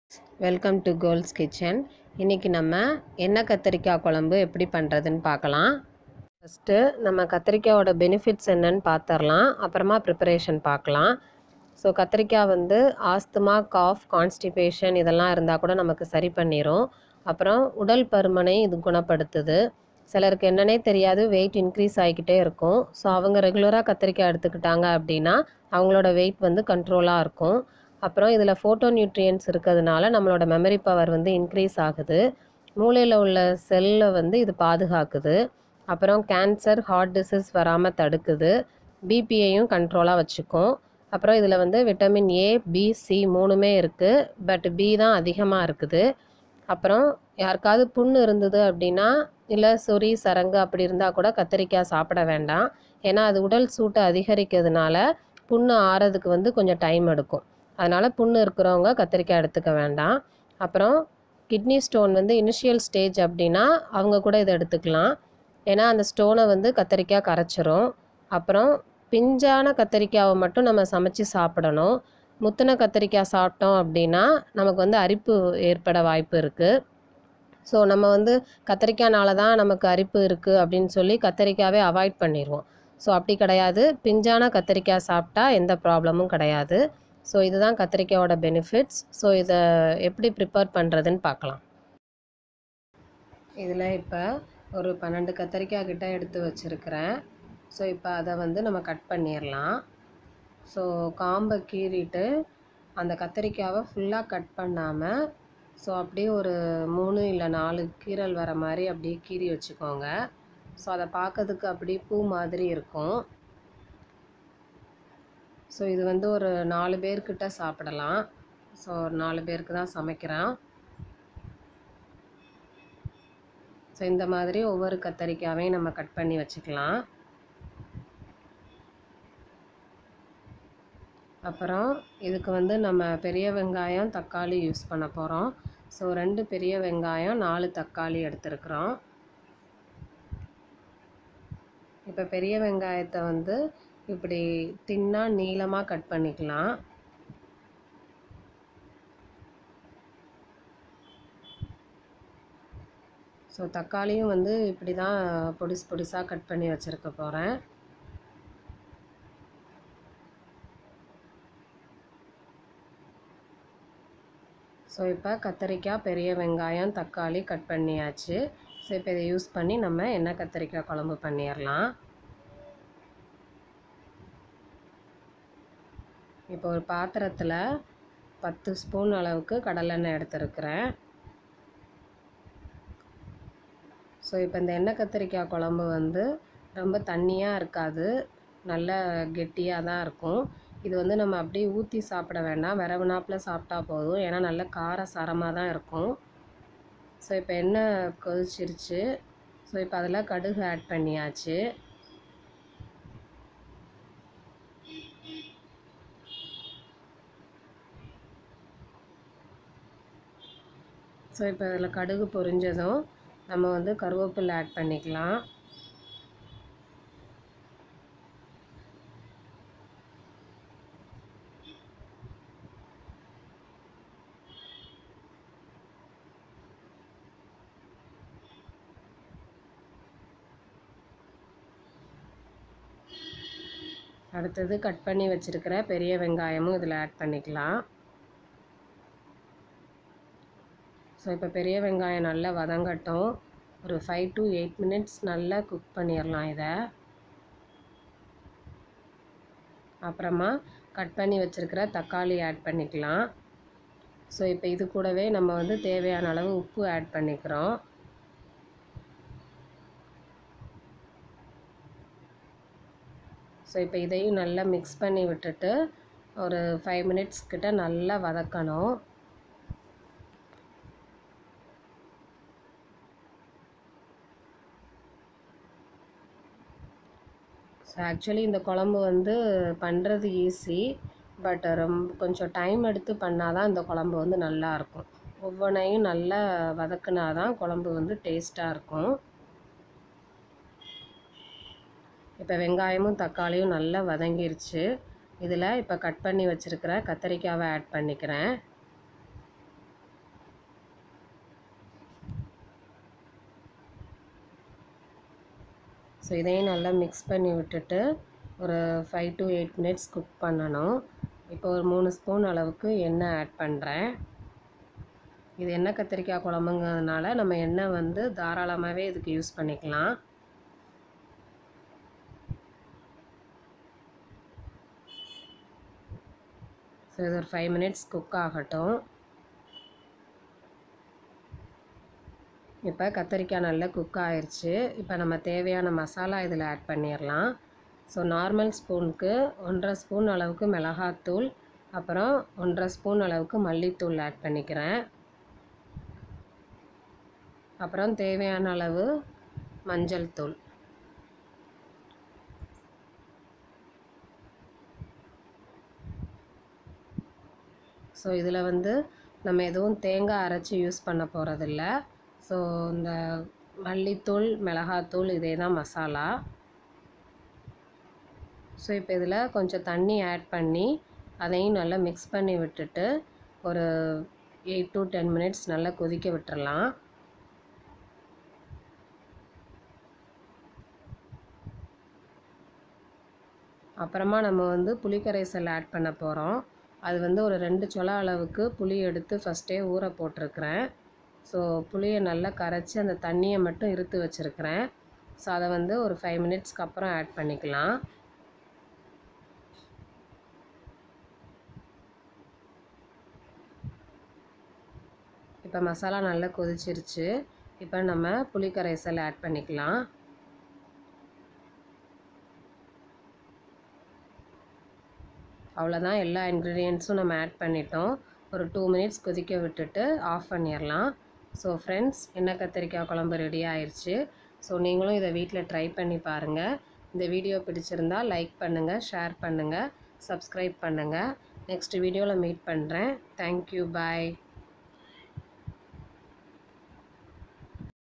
welcome to goals kitchen இன்றைக்கி நம்ம எண்ணெய் கத்திரிக்காய் குழம்பு எப்படி பண்ணுறதுன்னு பார்க்கலாம் ஃபஸ்ட்டு நம்ம கத்திரிக்காயோட பெனிஃபிட்ஸ் என்னன்னு பார்த்துடலாம் அப்புறமா ப்ரிப்பரேஷன் பார்க்கலாம் ஸோ கத்திரிக்காய் வந்து ஆஸ்துமா காஃப் கான்ஸ்டிபேஷன் இதெல்லாம் இருந்தால் கூட நமக்கு சரி பண்ணிடும் அப்புறம் உடல் பருமனை இது குணப்படுத்துது சிலருக்கு என்னன்னே தெரியாது வெயிட் இன்க்ரீஸ் ஆகிக்கிட்டே இருக்கும் ஸோ அவங்க ரெகுலராக கத்திரிக்காய் எடுத்துக்கிட்டாங்க அப்படின்னா அவங்களோட வெயிட் வந்து கண்ட்ரோலாக இருக்கும் அப்புறம் இதில் ஃபோட்டோ நியூட்ரியன்ஸ் இருக்கிறதுனால நம்மளோட மெமரி பவர் வந்து இன்க்ரீஸ் ஆகுது மூளையில் உள்ள செல்லை வந்து இது பாதுகாக்குது அப்புறம் கேன்சர் ஹார்ட் டிசீஸ் வராமல் தடுக்குது பிபியையும் கண்ட்ரோலாக வச்சுக்கும் அப்புறம் இதில் வந்து விட்டமின் ஏ பி சி மூணுமே இருக்குது பட் பி தான் அதிகமாக இருக்குது அப்புறம் யாருக்காவது புண்ணு இருந்தது அப்படின்னா இல்லை சொறி சரங்கு அப்படி இருந்தால் கூட கத்திரிக்காய் சாப்பிட வேண்டாம் ஏன்னா அது உடல் சூட்டை அதிகரிக்கிறதுனால புண்ணு ஆறதுக்கு வந்து கொஞ்சம் டைம் எடுக்கும் அதனால் புண்ணு இருக்கிறவங்க கத்திரிக்காய் எடுத்துக்க வேண்டாம் அப்புறம் கிட்னி ஸ்டோன் வந்து இனிஷியல் ஸ்டேஜ் அப்படின்னா அவங்க கூட இதை எடுத்துக்கலாம் ஏன்னா அந்த ஸ்டோனை வந்து கத்திரிக்காய் கரைச்சிரும் அப்புறம் பிஞ்சான கத்திரிக்காவை மட்டும் நம்ம சமைச்சு சாப்பிடணும் முத்தின கத்திரிக்காய் சாப்பிட்டோம் அப்படின்னா நமக்கு வந்து அரிப்பு ஏற்பட வாய்ப்பு இருக்குது ஸோ நம்ம வந்து கத்திரிக்காய்னால தான் நமக்கு அரிப்பு இருக்குது அப்படின்னு சொல்லி கத்திரிக்காவே அவாய்ட் பண்ணிடுவோம் ஸோ அப்படி கிடையாது பிஞ்சான கத்திரிக்காய் சாப்பிட்டா எந்த ப்ராப்ளமும் கிடையாது ஸோ இதுதான் கத்திரிக்காயோட பெனிஃபிட்ஸ் ஸோ இதை எப்படி ப்ரிப்பேர் பண்ணுறதுன்னு பார்க்கலாம் இதில் இப்போ ஒரு பன்னெண்டு கத்திரிக்காய் கிட்ட எடுத்து வச்சுருக்கிறேன் ஸோ இப்போ அதை வந்து நம்ம கட் பண்ணிடலாம் ஸோ காம்பை கீறிட்டு அந்த கத்திரிக்காவை ஃபுல்லாக கட் பண்ணாமல் ஸோ அப்படியே ஒரு மூணு இல்லை நாலு கீரல் வர மாதிரி அப்படியே கீறி வச்சுக்கோங்க ஸோ அதை பார்க்கறதுக்கு அப்படியே பூ மாதிரி இருக்கும் ஸோ இது வந்து ஒரு நாலு பேர்கிட்ட சாப்பிடலாம் ஸோ ஒரு நாலு பேருக்கு தான் சமைக்கிறேன் ஸோ இந்த மாதிரி ஒவ்வொரு கத்தரிக்காவையும் நம்ம கட் பண்ணி வச்சுக்கலாம் அப்புறம் இதுக்கு வந்து நம்ம பெரிய வெங்காயம் தக்காளி யூஸ் பண்ண போகிறோம் ஸோ ரெண்டு பெரிய வெங்காயம் நாலு தக்காளி எடுத்துருக்குறோம் இப்போ பெரிய வெங்காயத்தை வந்து இப்படி தின்னாக நீளமாக கட் பண்ணிக்கலாம் ஸோ தக்காளியும் வந்து இப்படி தான் பொடிசு பொடிசாக கட் பண்ணி வச்சுருக்க போகிறேன் ஸோ இப்போ கத்தரிக்காய் பெரிய வெங்காயம் தக்காளி கட் பண்ணியாச்சு ஸோ இப்போ இதை யூஸ் பண்ணி நம்ம எண்ணெய் கத்திரிக்காய் குழம்பு பண்ணிடலாம் இப்போ ஒரு பாத்திரத்தில் பத்து ஸ்பூன் அளவுக்கு கடலெண்ணெய் எடுத்துருக்கிறேன் ஸோ இப்போ இந்த எண்ணெய் கத்திரிக்காய் குழம்பு வந்து ரொம்ப தண்ணியாக இருக்காது நல்ல கெட்டியாக தான் இருக்கும் இது வந்து நம்ம அப்படியே ஊற்றி சாப்பிட வேண்டாம் விரவுனாப்பில் சாப்பிட்டா போதும் ஏன்னா நல்ல கார சாரமாக தான் இருக்கும் ஸோ இப்போ எண்ணெய் கொதிச்சிருச்சு ஸோ இப்போ அதில் கடுகு ஆட் பண்ணியாச்சு ஸோ இப்போ இதில் கடுகு பொரிஞ்சதும் நம்ம வந்து கருவேப்பிலை ஆட் பண்ணிக்கலாம் அடுத்தது கட் பண்ணி வச்சுருக்கிற பெரிய வெங்காயமும் இதில் ஆட் பண்ணிக்கலாம் ஸோ இப்போ பெரிய வெங்காயம் நல்லா வதங்கட்டும் ஒரு ஃபைவ் டு எயிட் மினிட்ஸ் நல்லா குக் பண்ணிடலாம் இதை அப்புறமா கட் பண்ணி வச்சுருக்கிற தக்காளி ஆட் பண்ணிக்கலாம் ஸோ இப்போ இது கூடவே நம்ம வந்து தேவையான அளவு உப்பு ஆட் பண்ணிக்கிறோம் ஸோ இப்போ இதையும் நல்லா மிக்ஸ் பண்ணி விட்டுட்டு ஒரு ஃபைவ் மினிட்ஸ் கிட்ட நல்லா வதக்கணும் ஸோ ஆக்சுவலி இந்த குழம்பு வந்து பண்ணுறது ஈஸி பட் ரொம்ப கொஞ்சம் டைம் எடுத்து பண்ணால் தான் இந்த குழம்பு வந்து நல்லாயிருக்கும் ஒவ்வொன்றையும் நல்லா வதக்குனா தான் குழம்பு வந்து டேஸ்ட்டாக இருக்கும் இப்போ வெங்காயமும் தக்காளியும் நல்லா வதங்கிருச்சு இதில் இப்போ கட் பண்ணி வச்சுருக்கிற கத்தரிக்காவை ஆட் பண்ணிக்கிறேன் ஸோ இதையும் நல்லா மிக்ஸ் பண்ணி விட்டுட்டு ஒரு five to eight minutes cook பண்ணணும் இப்போ ஒரு மூணு ஸ்பூன் அளவுக்கு எண்ணெய் ஆட் பண்ணுறேன் இது எண்ணெய் கத்திரிக்காய் குழம்புங்கிறதுனால நம்ம எண்ணெய் வந்து தாராளமாகவே இதுக்கு யூஸ் பண்ணிக்கலாம் ஸோ இது ஒரு ஃபைவ் மினிட்ஸ் குக் ஆகட்டும் இப்போ கத்திரிக்காய் நல்லா குக் ஆயிடுச்சு இப்போ நம்ம தேவையான மசாலா இதில் ஆட் பண்ணிடலாம் ஸோ நார்மல் ஸ்பூனுக்கு ஒன்றரை ஸ்பூன் அளவுக்கு மிளகாத்தூள் அப்புறம் ஒன்றரை ஸ்பூன் அளவுக்கு மல்லித்தூள் ஆட் பண்ணிக்கிறேன் அப்புறம் தேவையான அளவு மஞ்சள் தூள் ஸோ இதில் வந்து நம்ம எதுவும் தேங்காய் அரைச்சி யூஸ் பண்ண போகிறதில்ல ஸோ இந்த மல்லித்தூள் மிளகாத்தூள் இதே தான் மசாலா ஸோ இப்போ இதில் கொஞ்சம் தண்ணி ஆட் பண்ணி அதையும் நல்லா மிக்ஸ் பண்ணி விட்டுட்டு ஒரு எயிட் டு டென் மினிட்ஸ் நல்லா கொதிக்க விட்டுறலாம் அப்புறமா நம்ம வந்து புளிக்கரைசல் ஆட் பண்ண போகிறோம் அது வந்து ஒரு ரெண்டு சொல அளவுக்கு புளி எடுத்து ஃபஸ்ட்டே ஊற போட்டிருக்கிறேன் ஸோ புளியை நல்லா கரைச்சி அந்த தண்ணியை மட்டும் இருத்து வச்சுருக்கிறேன் ஸோ அதை வந்து ஒரு ஃபைவ் மினிட்ஸ்க்கு அப்புறம் ஆட் பண்ணிக்கலாம் இப்போ மசாலா நல்லா கொதிச்சிருச்சு இப்போ நம்ம புளிக்கரைசல் ஆட் பண்ணிக்கலாம் அவ்வளோதான் எல்லா இன்க்ரீடியன்ட்ஸும் நம்ம ஆட் பண்ணிட்டோம் ஒரு டூ மினிட்ஸ் கொதிக்க விட்டுட்டு ஆஃப் பண்ணிடலாம் ஸோ ஃப்ரெண்ட்ஸ் எண்ணெய் கத்திரிக்காய் குழம்பு ரெடி ஆயிடுச்சு ஸோ நீங்களும் இதை வீட்டில் ட்ரை பண்ணி பாருங்கள் இந்த வீடியோ பிடிச்சிருந்தா லைக் பண்ணுங்கள் ஷேர் பண்ணுங்கள் சப்ஸ்கிரைப் பண்ணுங்கள் நெக்ஸ்ட் வீடியோவில் மீட் பண்ணுறேன் தேங்க்யூ பாய்